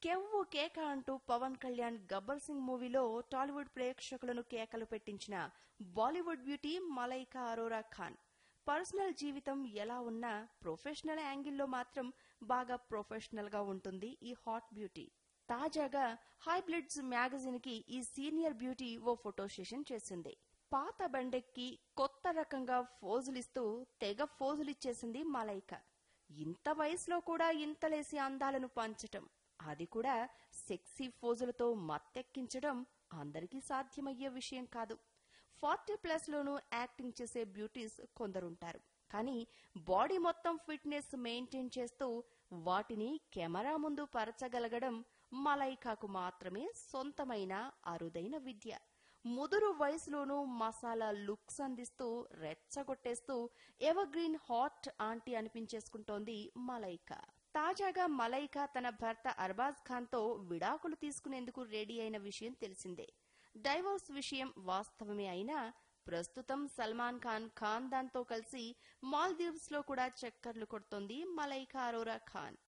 కెవ్వు కేక అంటూ పవన్ కళ్యాణ్ గబ్బర్ సింగ్ మూవీలో టాలీవుడ్ ప్రేక్షకులను కేకలు పెట్టించిన Bollywood beauty Malaika Arora Khan personal జీవితం ఎలా ఉన్నా ప్రొఫెషనల్ యాంగిల్లో మాత్రం బాగా ప్రొఫెషనల్ గా ఉంటుంది ఈ హాట్ బ్యూటీ తాజాగా హైబ్లిడ్స్ మ్యాగజైన్ కి ఈ సీనియర్ బ్యూటీ ఓ ఫోటో సెషన్ చేసింది పాత బండెక్కి కొత్త రకంగా ఫోజులిస్తూ తెగ ఫోజులిచ్చేసింది మలైక ఇంత వయసులో కూడా ఇంతలేసి అందాలను పంచటం అది కూడా సెక్సీ ఫోజులతో మత్తెక్కించడం అందరికీ సాధ్యమయ్యే విషయం కాదు ఫార్టీ ప్లస్ లోనూ యాక్టింగ్ చేసే బ్యూటీస్ కొందరుంటారు కానీ బాడీ మొత్తం ఫిట్నెస్ మెయింటైన్ చేస్తూ వాటిని కెమెరా ముందు పరచగలగడం మలైకాకు మాత్రమే సొంతమైన అరుదైన విద్య ముదురు వయసులోనూ మసాలా లుక్స్ అందిస్తూ రెచ్చగొట్టేస్తూ ఎవర్గ్రీన్ హాట్ ఆంటీ అనిపించేసుకుంటోంది మలైకా తాజాగా మలైకా తన భర్త అర్బాజ్ ఖాన్ తో విడాకులు తీసుకునేందుకు రెడీ అయిన విషయం తెలిసిందే డైవోర్స్ విషయం వాస్తవమే అయినా ప్రస్తుతం సల్మాన్ ఖాన్ ఖాన్ దాంతో కలిసి మాల్దీవ్స్ లో కూడా చక్కర్లు కొడుతోంది మలైకా అరోరా ఖాన్